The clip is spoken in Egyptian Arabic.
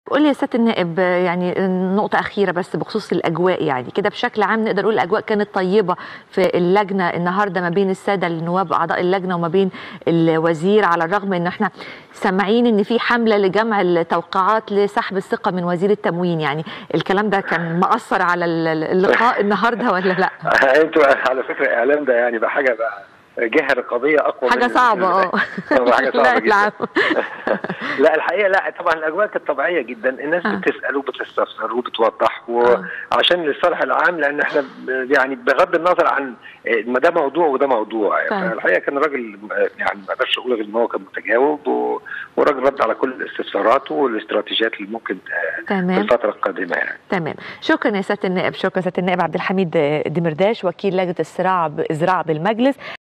قول لي يا سياده النائب يعني نقطة أخيرة بس بخصوص الأجواء يعني كده بشكل عام نقدر نقول الأجواء كانت طيبة في اللجنة النهاردة ما بين السادة النواب أعضاء اللجنة وما بين الوزير على الرغم إن إحنا سامعين إن في حملة لجمع التوقيعات لسحب الثقة من وزير التموين يعني الكلام ده كان مأثر على اللقاء النهاردة ولا لا؟ انتوا على فكرة الإعلام ده يعني بقى حاجة بقى جهه رقابيه اقوى حاجه صعبه اه حاجه صعبه جدا لا الحقيقه لا طبعا الاجواء كانت طبيعيه جدا الناس آه. بتسال وبتستفسر وبتوضح وعشان للصالح العام لان احنا يعني بغض النظر عن ما ده موضوع وده موضوع يعني الحقيقه كان راجل يعني ما اقدرش اقول غير ان هو كان متجاوب وراجل رد على كل الاستفسارات والاستراتيجيات اللي ممكن تمام. في الفتره القادمه يعني تمام شكرا يا سياده النائب شكرا سياده النائب عبد الحميد دمرداش وكيل لجنه الزراعه بالمجلس